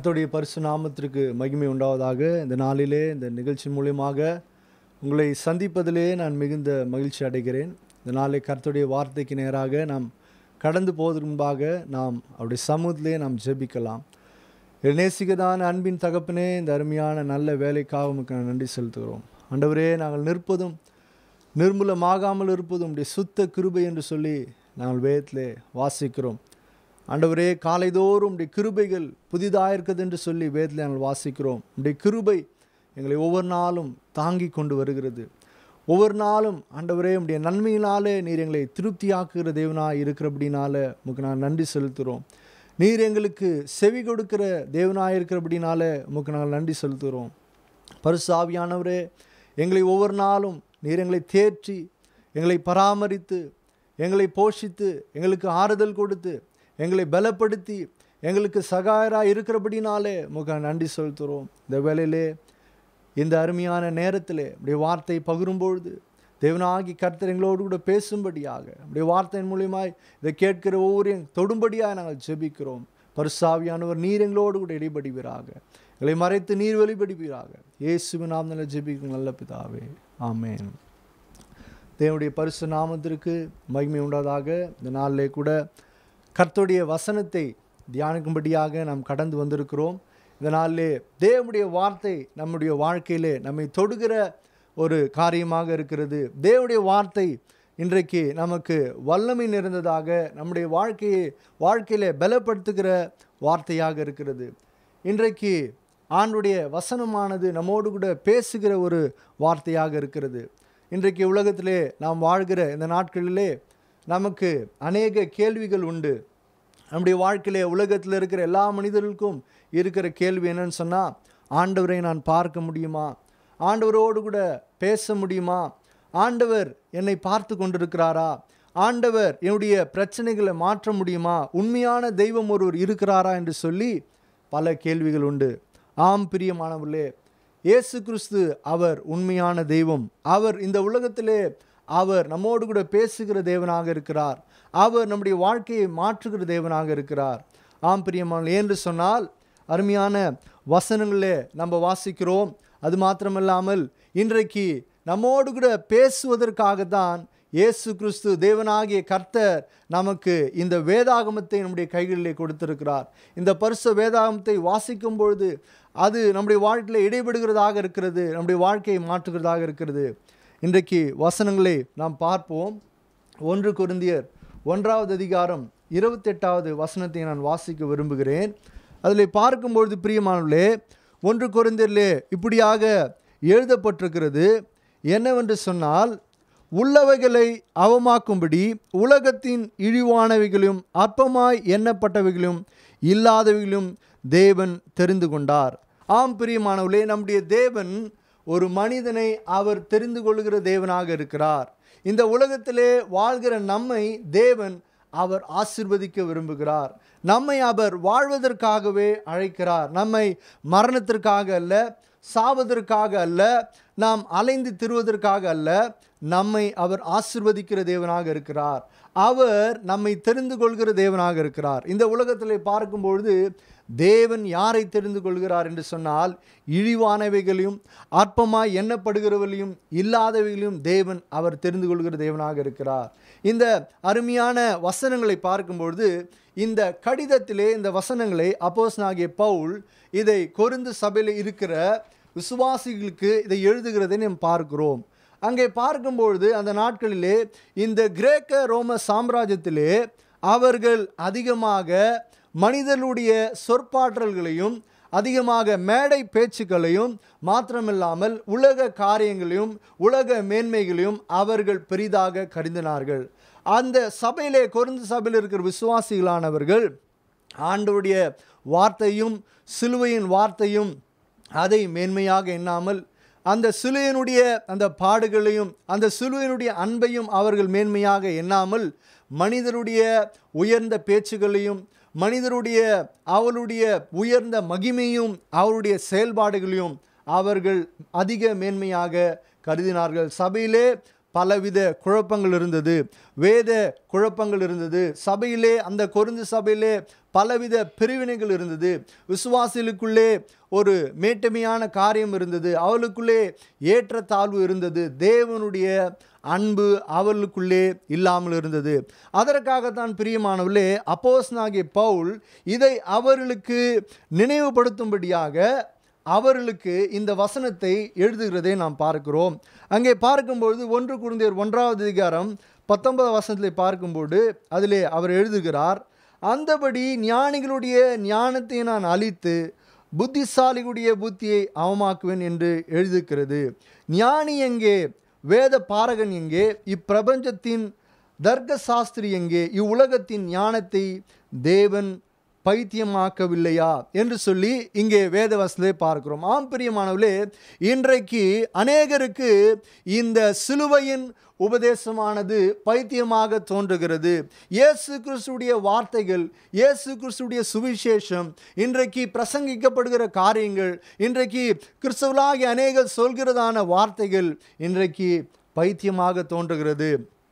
கர்த்தருடைய பரிசு நாமத்திற்கு மகிமை உண்டாவதாக இந்த நாளிலே இந்த நிகழ்ச்சி மூலியமாக உங்களை சந்திப்பதிலே நான் மிகுந்த மகிழ்ச்சி அடைகிறேன் இந்த நாளை கர்த்தருடைய வார்த்தைக்கு நேராக நாம் கடந்து போவதற்கு முன்பாக நாம் அவருடைய சமூகத்திலே நாம் ஜெபிக்கலாம் என் நேசிக்கதான அன்பின் தகப்பனே இந்த அருமையான நல்ல வேலைக்காக உமக்கு நான் நன்றி செலுத்துகிறோம் ஆண்டவரே நாங்கள் நிற்பதும் நிர்மூலமாகாமல் இருப்பதும் உடைய சுத்த கிருபை என்று சொல்லி நாங்கள் வேதத்திலே வாசிக்கிறோம் ஆண்டவரே காலைதோறும் உடைய கிருபைகள் புதிதாக இருக்குது என்று சொல்லி வேதத்தில் நாங்கள் வாசிக்கிறோம் உடைய கிருபை எங்களை ஒவ்வொரு நாளும் தாங்கி கொண்டு வருகிறது ஒவ்வொரு நாளும் ஆண்டவரே உடைய நன்மையினாலே நீர் எங்களை திருப்தியாக்குகிற தேவனாக இருக்கிறபடினால உமக்கு நான் நன்றி செலுத்துகிறோம் நீர் எங்களுக்கு செவி கொடுக்கிற தேவனாக இருக்கிறபடினால உமக்கு நாங்கள் நன்றி செலுத்துகிறோம் பரிசு ஆவியானவரே எங்களை ஒவ்வொரு நாளும் நீர் எங்களை தேற்றி எங்களை பராமரித்து எங்களை போஷித்து எங்களுக்கு ஆறுதல் கொடுத்து எங்களை பலப்படுத்தி எங்களுக்கு சகாயராக இருக்கிறபடினாலே முக நன்றி செலுத்துகிறோம் இந்த வேளையிலே இந்த அருமையான நேரத்திலே அப்படியே வார்த்தை பகிரும்பொழுது தேவனாகி கர்த்தர் எங்களோடு கூட பேசும்படியாக அப்படியே வார்த்தையின் மூலியமாய் இதை கேட்கிற ஒவ்வொரு தொடும்படியாக நாங்கள் ஜெபிக்கிறோம் பரிசாவியானவர் நீர் எங்களோடு கூட இடைபடுவீராக எங்களை மறைத்து நீர் வெளிப்படுவீராக இயேசுவின் நாம் நல்ல ஜெபிக்கும் நல்ல பிதாவே ஆமேன் தேவனுடைய பரிசு நாமத்திற்கு மகிமை உண்டாதாக இந்த நாளிலே கூட கர்த்தருடைய வசனத்தை தியானிக்கும்படியாக நாம் கடந்து வந்திருக்கிறோம் இந்த நாளிலே தேவனுடைய வார்த்தை நம்முடைய வாழ்க்கையிலே நம்மை தொடுகிற ஒரு காரியமாக இருக்கிறது தேவனுடைய வார்த்தை இன்றைக்கு நமக்கு வல்லமை நிறைந்ததாக நம்முடைய வாழ்க்கையை வாழ்க்கையிலே பலப்படுத்துகிற வார்த்தையாக இருக்கிறது இன்றைக்கு ஆண்டுடைய வசனமானது நம்மோடு கூட பேசுகிற ஒரு வார்த்தையாக இருக்கிறது இன்றைக்கு உலகத்திலே நாம் வாழ்கிற இந்த நாட்களிலே நமக்கு அநேக கேள்விகள் உண்டு நம்முடைய வாழ்க்கையிலே உலகத்தில் இருக்கிற எல்லா மனிதர்களுக்கும் இருக்கிற கேள்வி என்னன்னு சொன்னால் ஆண்டவரை நான் பார்க்க முடியுமா ஆண்டவரோடு கூட பேச முடியுமா ஆண்டவர் என்னை பார்த்து கொண்டிருக்கிறாரா ஆண்டவர் என்னுடைய பிரச்சனைகளை மாற்ற முடியுமா உண்மையான தெய்வம் ஒருவர் இருக்கிறாரா என்று சொல்லி பல கேள்விகள் உண்டு ஆம் பிரியமானவர்களே இயேசு கிறிஸ்து அவர் உண்மையான தெய்வம் அவர் இந்த உலகத்திலே அவர் நம்மோடு கூட பேசுகிற தேவனாக இருக்கிறார் அவர் நம்முடைய வாழ்க்கையை மாற்றுகிற தேவனாக இருக்கிறார் ஆம் பிரியமான என்று சொன்னால் அருமையான வசனங்களே நம்ம வாசிக்கிறோம் அது மாத்திரமல்லாமல் இன்றைக்கு நம்மோடு கூட பேசுவதற்காக தான் இயேசு கிறிஸ்து தேவனாகிய கர்த்தர் நமக்கு இந்த வேதாகமத்தை நம்முடைய கைகளிலே கொடுத்திருக்கிறார் இந்த பரிசு வேதாகமத்தை வாசிக்கும் பொழுது அது நம்முடைய வாழ்க்கையில் இடைபடுகிறதாக இருக்கிறது நம்முடைய வாழ்க்கையை மாற்றுகிறதாக இருக்கிறது இன்றைக்கு வசனங்களை நாம் பார்ப்போம் ஒன்று குருந்தியர் ஒன்றாவது அதிகாரம் இருபத்தெட்டாவது வசனத்தை நான் வாசிக்க விரும்புகிறேன் அதில் பார்க்கும்பொழுது பிரியமானவர்களே ஒன்று குருந்தியரிலே இப்படியாக எழுதப்பட்டிருக்கிறது என்னவென்று சொன்னால் உள்ளவைகளை அவமாக்கும்படி உலகத்தின் இழிவானவைகளும் அற்பமாய் எண்ணப்பட்டவைகளும் இல்லாதவைகளும் தேவன் தெரிந்து கொண்டார் ஆம் பிரியமானவர்களே நம்முடைய தேவன் ஒரு மனிதனை அவர் தெரிந்து கொள்கிற தேவனாக இருக்கிறார் இந்த உலகத்திலே வாழ்கிற நம்மை தேவன் அவர் ஆசிர்வதிக்க விரும்புகிறார் நம்மை அவர் வாழ்வதற்காகவே அழைக்கிறார் நம்மை மரணத்திற்காக அல்ல சாவதற்காக அல்ல நாம் அலைந்து திருவதற்காக அல்ல நம்மை அவர் ஆசிர்வதிக்கிற தேவனாக இருக்கிறார் அவர் நம்மை தெரிந்து கொள்கிற தேவனாக இருக்கிறார் இந்த உலகத்தில் பார்க்கும்பொழுது தேவன் யாரை தெரிந்து கொள்கிறார் என்று சொன்னால் இழிவானவைகளையும் அற்பமாய் எண்ணப்படுகிறவர்களையும் இல்லாதவைகளையும் தேவன் அவர் தெரிந்து கொள்கிற தேவனாக இருக்கிறார் இந்த அருமையான வசனங்களை பார்க்கும்பொழுது இந்த கடிதத்திலே இந்த வசனங்களை அப்போஸ் ஆகிய பவுல் இதை கொருந்து சபையில் இருக்கிற விசுவாசிகளுக்கு இதை எழுதுகிறதை நாம் பார்க்கிறோம் அங்கே பார்க்கும்பொழுது அந்த நாட்களிலே இந்த கிரேக்க ரோம சாம்ராஜ்யத்திலே அவர்கள் அதிகமாக மனிதனுடைய சொற்பாற்றல்களையும் அதிகமாக மேடை பேச்சுக்களையும் மாத்திரமில்லாமல் உலக காரியங்களையும் உலக மேன்மைகளையும் அவர்கள் பெரிதாக கருதினார்கள் அந்த சபையிலே கொருந்து சபையில் இருக்கிற விசுவாசிகளானவர்கள் ஆண்டவுடைய வார்த்தையும் சிலுவையின் வார்த்தையும் அதை மேன்மையாக எண்ணாமல் அந்த சிலுவையினுடைய அந்த பாடுகளையும் அந்த சிலுவையினுடைய அன்பையும் அவர்கள் மேன்மையாக எண்ணாமல் மனிதருடைய உயர்ந்த பேச்சுகளையும் மனிதருடைய அவளுடைய உயர்ந்த மகிமையும் அவருடைய செயல்பாடுகளையும் அவர்கள் அதிக மேன்மையாக கருதினார்கள் சபையிலே பலவித குழப்பங்கள் இருந்தது வேத குழப்பங்கள் இருந்தது சபையிலே அந்த கொருந்து சபையிலே பலவித பிரிவினைகள் இருந்தது விசுவாசிகளுக்குள்ளே ஒரு மேட்டமையான காரியம் இருந்தது அவளுக்குள்ளே ஏற்றத்தாழ்வு இருந்தது தேவனுடைய அன்பு அவர்களுக்குள்ளே இல்லாமல் இருந்தது அதற்காகத்தான் பிரியமானவர்களே அப்போஸ்னாகிய பவுல் இதை அவர்களுக்கு நினைவுபடுத்தும்படியாக அவர்களுக்கு இந்த வசனத்தை எழுதுகிறதை நாம் பார்க்கிறோம் அங்கே பார்க்கும்பொழுது ஒன்று குருந்தியர் ஒன்றாவது அதிகாரம் பத்தொன்பதாம் வசனத்தில் பார்க்கும்போது அதிலே அவர் எழுதுகிறார் அந்தபடி ஞானிகளுடைய ஞானத்தை நான் அழித்து புத்திசாலிகளுடைய புத்தியை அவமாக்குவேன் என்று எழுதிக்கிறது ஞானி எங்கே வேத பாரகன் எங்கே இப்பிரபஞ்சத்தின் தர்க்க சாஸ்திரி எங்கே இவ்வுலகத்தின் ஞானத்தை தேவன் பைத்தியமாக்கவில்லையா என்று சொல்லி இங்கே வேதவசத்தை பார்க்கிறோம் ஆம் பிரியமானவர்களே இன்றைக்கு அநேகருக்கு இந்த சிலுவையின் உபதேசமானது பைத்தியமாக தோன்றுகிறது இயேசு கிறிஸ்துடைய வார்த்தைகள் இயேசு கிறிஸ்துடைய சுவிசேஷம் இன்றைக்கு பிரசங்கிக்கப்படுகிற காரியங்கள் இன்றைக்கு கிறிஸ்தவர்களாகி அநேகர் சொல்கிறதான வார்த்தைகள் இன்றைக்கு பைத்தியமாக தோன்றுகிறது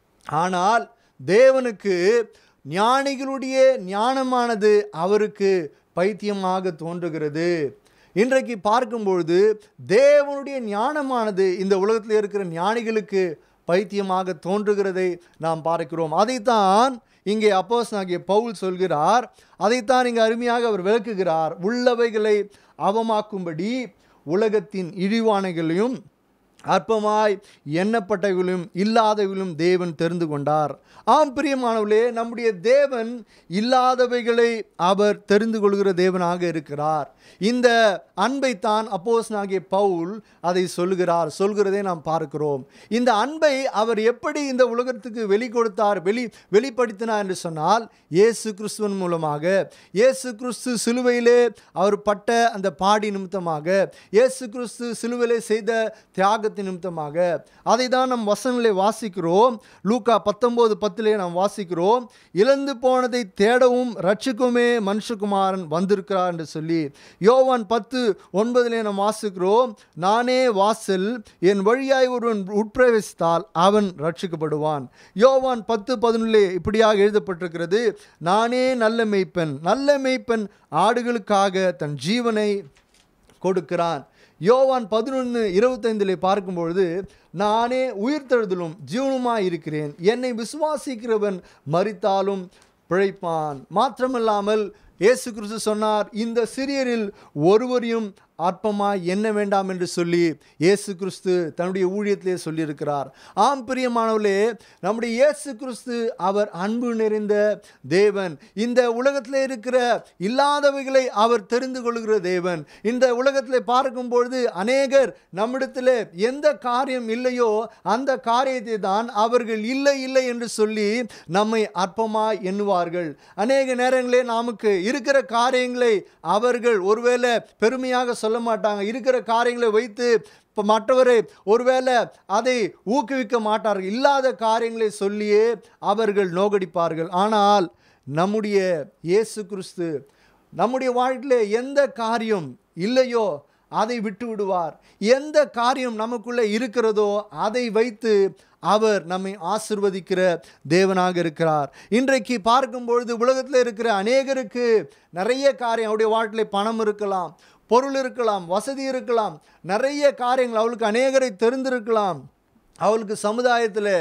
ஆனால் தேவனுக்கு ஞானிகளுடைய ஞானமானது அவருக்கு பைத்தியமாக தோன்றுகிறது இன்றைக்கு பார்க்கும்பொழுது தேவனுடைய ஞானமானது இந்த உலகத்தில் இருக்கிற ஞானிகளுக்கு பைத்தியமாக தோன்றுகிறதை நாம் பார்க்கிறோம் அதைத்தான் இங்கே அப்போஸ் ஆகிய பவுல் சொல்கிறார் அதைத்தான் இங்கே அருமையாக அவர் விளக்குகிறார் உள்ளவைகளை அவமாக்கும்படி உலகத்தின் இழிவானைகளையும் அற்பமாய் எண்ணப்பட்டவர்களும் இல்லாதவர்களும் தேவன் தெரிந்து கொண்டார் ஆம் பிரியமானவர்களே நம்முடைய தேவன் இல்லாதவைகளை அவர் தெரிந்து கொள்கிற தேவனாக இருக்கிறார் இந்த அன்பைத்தான் அப்போஸ்னாகிய பவுல் அதை சொல்கிறார் சொல்கிறதை நாம் பார்க்கிறோம் இந்த அன்பை அவர் எப்படி இந்த உலகத்துக்கு வெளி கொடுத்தார் வெளி வெளிப்படுத்தினார் என்று சொன்னால் இயேசு கிறிஸ்துவன் மூலமாக இயேசு கிறிஸ்து சிலுவையிலே அவர் பட்ட அந்த பாடி நிமித்தமாக இயேசு கிறிஸ்து சிலுவையிலே செய்த தியாகத்தின் நிமித்தமாக அதை தான் நம் வசனங்களை வாசிக்கிறோம் லூக்கா பத்தொம்போது பத்திலே நாம் வாசிக்கிறோம் இழந்து போனதை தேடவும் ரட்சிக்குமே மனுஷகுமாரன் வந்திருக்கிறார் என்று சொல்லி யோவான் பத்து ஒன்பதிலே நாம் வாசிக்கிறோம் நானே வாசல் என் வழியாய் ஒருவன் உட்பிரவேசித்தால் அவன் ரட்சிக்கப்படுவான் யோவான் பத்து பதினொன்றிலே இப்படியாக எழுதப்பட்டிருக்கிறது நானே நல்ல மெய்ப்பன் நல்ல மெய்ப்பன் ஆடுகளுக்காக தன் ஜீவனை கொடுக்கிறான் யோவான் பதினொன்று இருபத்தைந்திலே பார்க்கும்பொழுது நானே உயிர்த்தெழுதலும் ஜீவனுமாய் இருக்கிறேன் என்னை விசுவாசிக்கிறவன் மறித்தாலும் பிழைப்பான் மாத்திரமல்லாமல் இயேசு கிறிஸ்து சொன்னார் இந்த சிறியரில் ஒருவரையும் அற்பமாய் எண்ண வேண்டாம் என்று சொல்லி இயேசு கிறிஸ்து தன்னுடைய ஊழியத்திலே சொல்லியிருக்கிறார் ஆம் பிரியமானவர்களே நம்முடைய இயேசு கிறிஸ்து அவர் அன்பு நிறைந்த தேவன் இந்த உலகத்தில் இருக்கிற இல்லாதவைகளை அவர் தெரிந்து கொள்கிற தேவன் இந்த உலகத்தில் பார்க்கும்பொழுது அநேகர் நம்மிடத்தில் எந்த காரியம் இல்லையோ அந்த காரியத்தை தான் அவர்கள் இல்லை இல்லை என்று சொல்லி நம்மை அற்பமாய் எண்ணுவார்கள் அநேக நேரங்களே நமக்கு இருக்கிற காரியங்களை அவர்கள் ஒருவேளை பெருமையாக சொல்ல மாட்டாங்க இருக்கிற காரியங்களை வைத்து இப்போ மற்றவரை ஒருவேளை அதை ஊக்குவிக்க மாட்டார்கள் இல்லாத காரியங்களை சொல்லியே அவர்கள் நோகடிப்பார்கள் ஆனால் நம்முடைய இயேசு கிறிஸ்து நம்முடைய வாழ்க்கையில் எந்த காரியம் இல்லையோ அதை விட்டு விடுவார் எந்த காரியம் நமக்குள்ளே இருக்கிறதோ அதை வைத்து அவர் நம்மை ஆசிர்வதிக்கிற தேவனாக இருக்கிறார் இன்றைக்கு பார்க்கும்பொழுது உலகத்தில் இருக்கிற அநேகருக்கு நிறைய காரியம் அவருடைய வாழ்க்கையில் பணம் இருக்கலாம் பொருள் இருக்கலாம் வசதி இருக்கலாம் நிறைய காரியங்கள் அவளுக்கு அநேகரை தெரிந்திருக்கலாம் அவளுக்கு சமுதாயத்தில்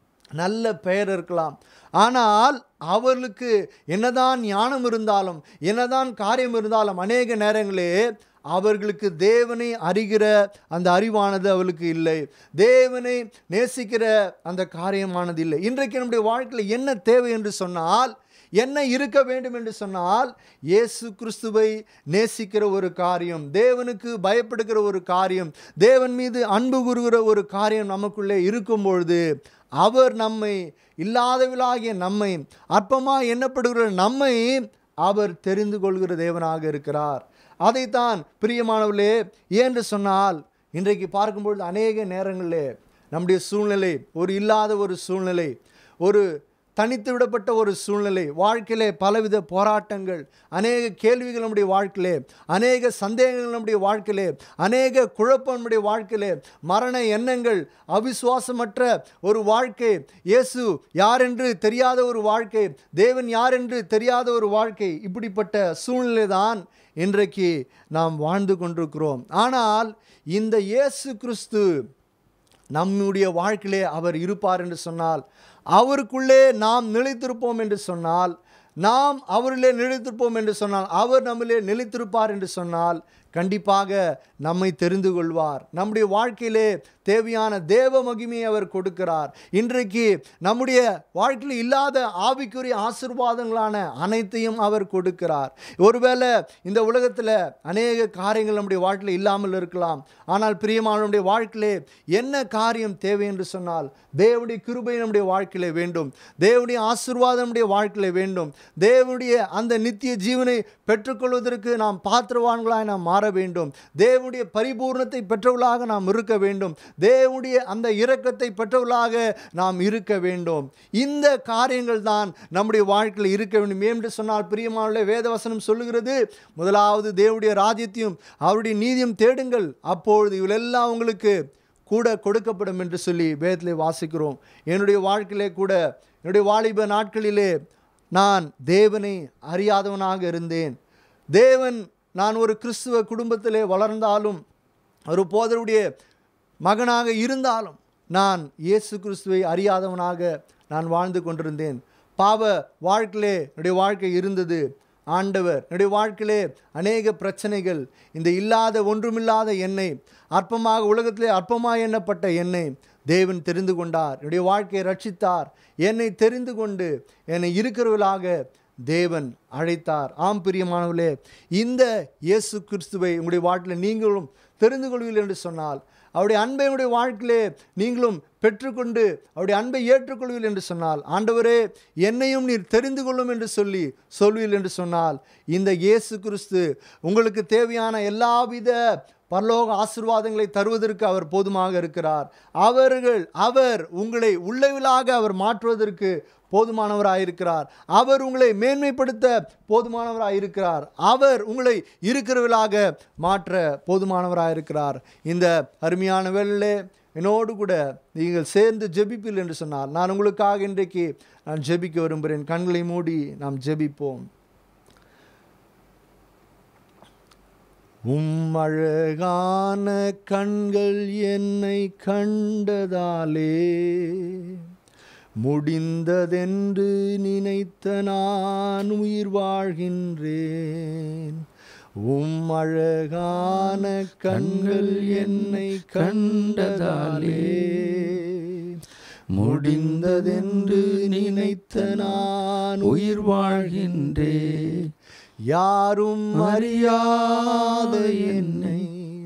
நல்ல பெயர் இருக்கலாம் ஆனால் அவர்களுக்கு என்னதான் ஞானம் இருந்தாலும் என்னதான் காரியம் இருந்தாலும் அநேக நேரங்களே அவர்களுக்கு தேவனை அறிகிற அந்த அறிவானது அவளுக்கு இல்லை தேவனை நேசிக்கிற அந்த காரியமானது இல்லை இன்றைக்கு நம்முடைய வாழ்க்கையில் என்ன தேவை என்று சொன்னால் என்ன இருக்க வேண்டும் என்று சொன்னால் இயேசு கிறிஸ்துவை நேசிக்கிற ஒரு காரியம் தேவனுக்கு பயப்படுகிற ஒரு காரியம் தேவன் மீது அன்பு கூறுகிற ஒரு காரியம் நமக்குள்ளே இருக்கும் பொழுது அவர் நம்மை இல்லாதவளாகிய நம்மை அற்பமாக எண்ணப்படுகிற நம்மை அவர் தெரிந்து கொள்கிற தேவனாக இருக்கிறார் அதைத்தான் பிரியமானவர்களே ஏன்று சொன்னால் இன்றைக்கு பார்க்கும்பொழுது அநேக நேரங்களில் நம்முடைய சூழ்நிலை ஒரு இல்லாத ஒரு சூழ்நிலை ஒரு தனித்து விடப்பட்ட ஒரு சூழ்நிலை வாழ்க்கையிலே பலவித போராட்டங்கள் அநேக கேள்விகள் நம்முடைய வாழ்க்கையிலே அநேக சந்தேகங்கள் நம்முடைய வாழ்க்கையிலே அநேக குழப்பம் நம்முடைய வாழ்க்கையிலே மரண எண்ணங்கள் அவிசுவாசமற்ற ஒரு வாழ்க்கை இயேசு யார் என்று தெரியாத ஒரு வாழ்க்கை தேவன் யார் என்று தெரியாத ஒரு வாழ்க்கை இப்படிப்பட்ட சூழ்நிலை தான் இன்றைக்கு நாம் வாழ்ந்து கொண்டிருக்கிறோம் ஆனால் இந்த இயேசு கிறிஸ்து நம்முடைய வாழ்க்கையிலே அவர் இருப்பார் என்று சொன்னால் அவருக்குள்ளே நாம் நிலைத்திருப்போம் என்று சொன்னால் நாம் அவரிலே நிலைத்திருப்போம் என்று சொன்னால் அவர் நம்மிலே நிலைத்திருப்பார் என்று சொன்னால் கண்டிப்பாக நம்மை தெரிந்து கொள்வார் நம்முடைய வாழ்க்கையிலே தேவையான தேவ மகிமையை அவர் கொடுக்கிறார் இன்றைக்கு நம்முடைய வாழ்க்கையில் இல்லாத ஆவிக்குரிய ஆசிர்வாதங்களான அனைத்தையும் அவர் கொடுக்கிறார் ஒருவேளை இந்த உலகத்தில் அநேக காரியங்கள் நம்முடைய வாழ்க்கையில் இல்லாமல் இருக்கலாம் ஆனால் பிரியமானவருடைய வாழ்க்கையிலே என்ன காரியம் தேவை என்று சொன்னால் தேவனுடைய கிருபை நம்முடைய வாழ்க்கையிலே வேண்டும் தேவனுடைய ஆசிர்வாதம் நம்முடைய வாழ்க்கையிலே வேண்டும் தேவனுடைய அந்த நித்திய ஜீவனை பெற்றுக்கொள்வதற்கு நாம் பாத்திரவான்களாய் நாம் மாற வேண்டும் தேவனுடைய பரிபூர்ணத்தை பெற்றவர்களாக நாம் இருக்க வேண்டும் தேவனுடைய அந்த இரக்கத்தை பெற்றவர்களாக நாம் இருக்க வேண்டும் இந்த காரியங்கள் தான் நம்முடைய வாழ்க்கையில் இருக்க வேண்டும் என்று சொன்னால் பிரியமான வேதவசனம் சொல்லுகிறது முதலாவது தேவனுடைய ராஜ்யத்தையும் அவருடைய நீதியும் தேடுங்கள் அப்பொழுது இவளெல்லாம் உங்களுக்கு கூட கொடுக்கப்படும் என்று சொல்லி வேதத்திலே வாசிக்கிறோம் என்னுடைய வாழ்க்கையிலே கூட என்னுடைய வாலிப நாட்களிலே நான் தேவனை அறியாதவனாக இருந்தேன் தேவன் நான் ஒரு கிறிஸ்துவ குடும்பத்திலே வளர்ந்தாலும் ஒரு போதருடைய மகனாக இருந்தாலும் நான் இயேசு கிறிஸ்துவை அறியாதவனாக நான் வாழ்ந்து கொண்டிருந்தேன் பாவ வாழ்க்கையிலே என்னுடைய வாழ்க்கை இருந்தது ஆண்டவர் என்னுடைய வாழ்க்கையிலே அநேக பிரச்சனைகள் இந்த இல்லாத ஒன்றுமில்லாத என்னை அற்பமாக உலகத்திலே அற்பமாக எண்ணப்பட்ட என்னை தேவன் தெரிந்து கொண்டார் என்னுடைய வாழ்க்கையை ரட்சித்தார் என்னை தெரிந்து கொண்டு என்னை இருக்கிறவர்களாக தேவன் அழைத்தார் ஆம் பிரியமானவர்களே இந்த இயேசு கிறிஸ்துவை உங்களுடைய வாழ்க்கையில் நீங்களும் தெரிந்து கொள்வீர்கள் என்று சொன்னால் அவருடைய அன்பை உடைய வாழ்க்கையிலே நீங்களும் பெற்றுக்கொண்டு அவருடைய அன்பை ஏற்றுக்கொள்வீர்கள் என்று சொன்னால் ஆண்டவரே என்னையும் நீர் தெரிந்து கொள்ளும் என்று சொல்லி சொல்வீர்கள் என்று சொன்னால் இந்த இயேசு கிறிஸ்து உங்களுக்கு தேவையான எல்லாவித பரலோக ஆசிர்வாதங்களை தருவதற்கு அவர் போதுமாக இருக்கிறார் அவர்கள் அவர் உங்களை உள்ளவிலாக அவர் மாற்றுவதற்கு போதுமானவராயிருக்கிறார் அவர் உங்களை மேன்மைப்படுத்த போதுமானவராயிருக்கிறார் அவர் உங்களை இருக்கிறவர்களாக மாற்ற போதுமானவராயிருக்கிறார் இந்த அருமையான வேளையிலே என்னோடு கூட நீங்கள் சேர்ந்து ஜெபிப்பீர்கள் என்று சொன்னார் நான் உங்களுக்காக இன்றைக்கு நான் ஜெபிக்க விரும்புகிறேன் கண்களை மூடி நாம் ஜெபிப்போம் உம் அழகான கண்கள் என்னை கண்டதாலே முடிந்ததென்று நினைத்த நான் உயிர் வாழ்கின்றேன் உம் அழகான கண்கள் என்னை கண்டதாலே முடிந்ததென்று நினைத்த நான் உயிர் வாழ்கின்றேன் யாரும் அறியாத என்னை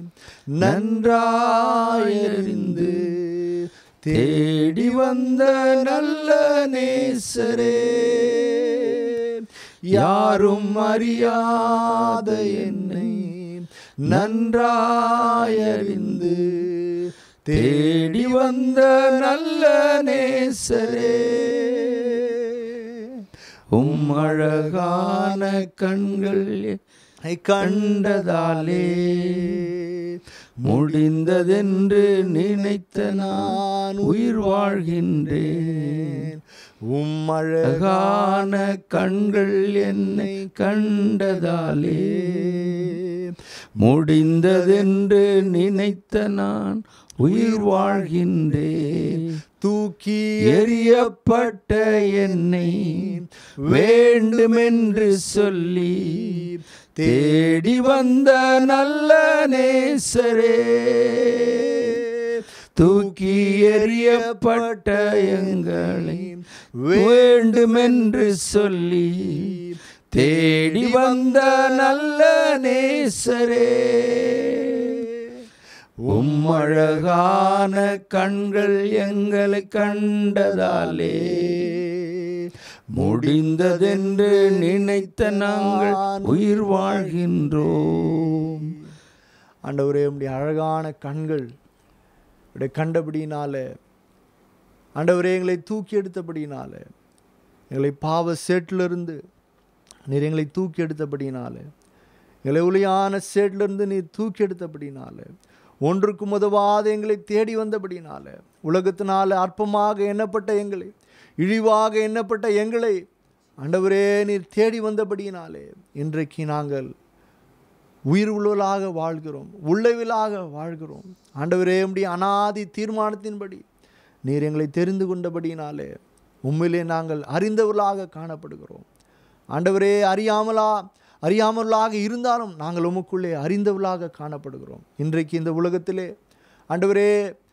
நன்றாயறிந்து தேடி வந்த நல்ல நேசரே யாரும் அறியாத என்னை நன்றாயறிந்து தேடி வந்த நல்ல நேசரே உம் அழகான கண்கள் என்னை கண்டதாலே முடிந்ததென்று நினைத்த நான் உயிர் வாழ்கின்றேன் உம் அழகான கண்கள் என்னை கண்டதாலே முடிந்ததென்று நினைத்த நான் உயிர் வாழ்கின்றேன் தூக்கி எறியப்பட்ட என்னை வேண்டுமென்று சொல்லி தேடி வந்த நல்ல நேசரே தூக்கி எறியப்பட்ட எங்களை வேண்டுமென்று சொல்லி தேடி வந்த நல்ல நேசரே உம் அழகான கண்கள் எங்களை கண்டதாலே முடிந்ததென்று நினைத்த நாங்கள் உயிர் வாழ்கின்றோம் ஆண்டவரே உம்முடைய அழகான கண்கள் உடைய கண்டபடியினால ஆண்டவரே எங்களை தூக்கி எடுத்தபடியினால எங்களை பாவ சேட்டிலிருந்து நீர் எங்களை தூக்கி எடுத்தபடினாலே எங்களை ஒளியான சேட்டிலிருந்து நீர் தூக்கி எடுத்தபடினாலே ஒன்றுக்கும் உதவாத எங்களை தேடி வந்தபடினால உலகத்தினால அற்பமாக எண்ணப்பட்ட எங்களை இழிவாக எண்ணப்பட்ட எங்களை ஆண்டவரே நீர் தேடி வந்தபடியினாலே இன்றைக்கு நாங்கள் உயிர் உள்ளவர்களாக வாழ்கிறோம் உள்ளவிலாக வாழ்கிறோம் ஆண்டவரே உம்முடைய அனாதி தீர்மானத்தின்படி நீர் எங்களை தெரிந்து கொண்டபடியினாலே உண்மையிலே நாங்கள் அறிந்தவர்களாக காணப்படுகிறோம் ஆண்டவரே அறியாமலா அறியாமலாக இருந்தாலும் நாங்கள் உமக்குள்ளே அறிந்தவர்களாக காணப்படுகிறோம் இன்றைக்கு இந்த உலகத்திலே ஆண்டவரே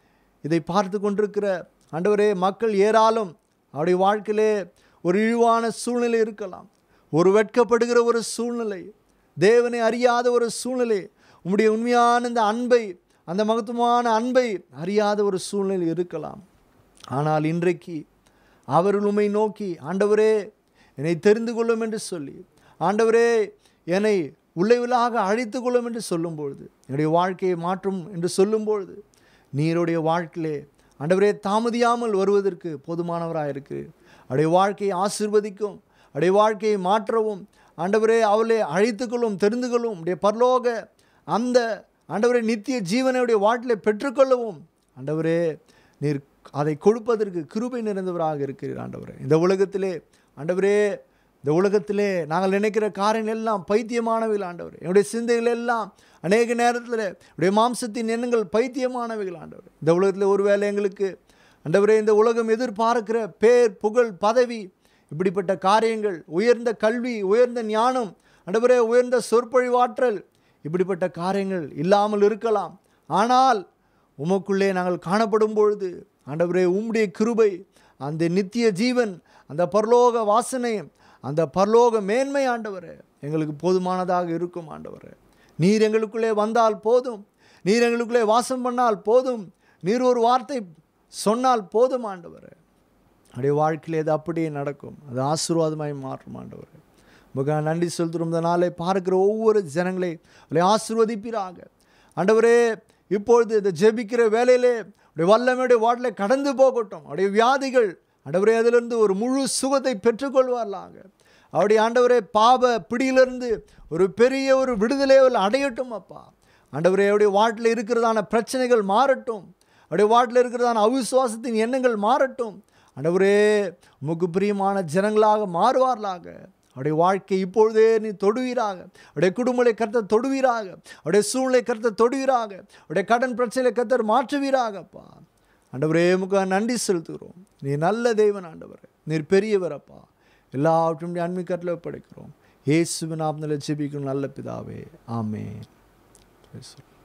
இதை பார்த்து கொண்டிருக்கிற ஆண்டவரே மக்கள் ஏறாலும் அவருடைய வாழ்க்கையிலே ஒரு இழிவான சூழ்நிலை இருக்கலாம் ஒரு வெட்கப்படுகிற ஒரு சூழ்நிலை தேவனை அறியாத ஒரு சூழ்நிலை உம்முடைய உண்மையான இந்த அன்பை அந்த மகத்துவமான அன்பை அறியாத ஒரு சூழ்நிலை இருக்கலாம் ஆனால் இன்றைக்கு அவர்கள் உம்மை நோக்கி ஆண்டவரே என்னை தெரிந்து கொள்ளும் என்று சொல்லி ஆண்டவரே என்னை உள்ளவிலாக அழைத்து கொள்ளும் என்று சொல்லும்பொழுது என்னுடைய வாழ்க்கையை மாற்றும் என்று சொல்லும்பொழுது நீருடைய வாழ்க்கையிலே ஆண்டவரே தாமதியாமல் வருவதற்கு போதுமானவராக இருக்கு அவருடைய வாழ்க்கையை ஆசிர்வதிக்கும் அவருடைய வாழ்க்கையை மாற்றவும் ஆண்டவரே அவளை அழைத்துக்கொள்ளும் தெரிந்து கொள்ளும் உடைய பரலோக அந்த ஆண்டவரே நித்திய ஜீவனையுடைய வாழ்க்கையை பெற்றுக்கொள்ளவும் ஆண்டவரே நீர் அதை கொடுப்பதற்கு கிருபை நிறைந்தவராக இருக்கிறீர் ஆண்டவரே இந்த உலகத்திலே ஆண்டவரே இந்த உலகத்திலே நாங்கள் நினைக்கிற காரியங்கள் எல்லாம் பைத்தியமானவைகள் ஆண்டவர் என்னுடைய சிந்தைகள் எல்லாம் அநேக நேரத்தில் என்னுடைய மாம்சத்தின் எண்ணங்கள் பைத்தியமானவைகள் ஆண்டவர் இந்த உலகத்தில் ஒருவேளை எங்களுக்கு ஆண்டவரே இந்த உலகம் எதிர்பார்க்கிற பேர் புகழ் பதவி இப்படிப்பட்ட காரியங்கள் உயர்ந்த கல்வி உயர்ந்த ஞானம் ஆண்டவரே உயர்ந்த சொற்பொழிவாற்றல் இப்படிப்பட்ட காரியங்கள் இல்லாமல் இருக்கலாம் ஆனால் உமக்குள்ளே நாங்கள் காணப்படும் பொழுது ஆண்டவரே உம்முடைய கிருபை அந்த நித்திய ஜீவன் அந்த பரலோக வாசனை அந்த பரலோக மேன்மை ஆண்டவரே எங்களுக்கு போதுமானதாக இருக்கும் ஆண்டவரே நீர் எங்களுக்குள்ளே வந்தால் போதும் நீர் எங்களுக்குள்ளே வாசம் பண்ணால் போதும் நீர் ஒரு வார்த்தை சொன்னால் போதும் ஆண்டவரே அப்படியே வாழ்க்கையில் அது அப்படியே நடக்கும் அது ஆசீர்வாதமாய் மாற்றும் ஆண்டவரே மிக நன்றி செலுத்துகிறோம் இந்த நாளை பார்க்கிற ஒவ்வொரு ஜனங்களை அவளை ஆசீர்வதிப்பீராக ஆண்டவரே இப்பொழுது இந்த ஜெபிக்கிற வேலையிலே உடைய வல்லமையுடைய வாட்டில் கடந்து போகட்டும் அவருடைய வியாதிகள் ஆண்டவரே அதிலிருந்து ஒரு முழு சுகத்தை பெற்றுக்கொள்வார்களாக அவருடைய ஆண்டவரே பாப பிடியிலிருந்து ஒரு பெரிய ஒரு விடுதலை அவர்கள் அடையட்டும் அப்பா ஆண்டவரே அவருடைய வாட்டில் இருக்கிறதான பிரச்சனைகள் மாறட்டும் அவருடைய வாட்டில் இருக்கிறதான அவிசுவாசத்தின் எண்ணங்கள் மாறட்டும் ஆண்டவரே உமக்கு பிரியமான ஜனங்களாக மாறுவார்களாக அவருடைய வாழ்க்கை இப்பொழுதே நீ தொடுவீராக அவருடைய குடும்பங்களை கருத்தை தொடுவீராக அவருடைய சூழ்நிலை கருத்தை தொடுவீராக அவருடைய கடன் பிரச்சனை கத்தர் மாற்றுவீராகப்பா ஆண்டவரே முக நன்றி செலுத்துகிறோம் நீ நல்ல தெய்வன் ஆண்டவர் நீர் பெரியவர் அப்பா எல்லாவற்றும் அன்மிக்கட்டில் ஒப்படைக்கிறோம் இயேசுவின் ஆப்னில் ஜெபிக்கும் நல்ல பிதாவே ஆமே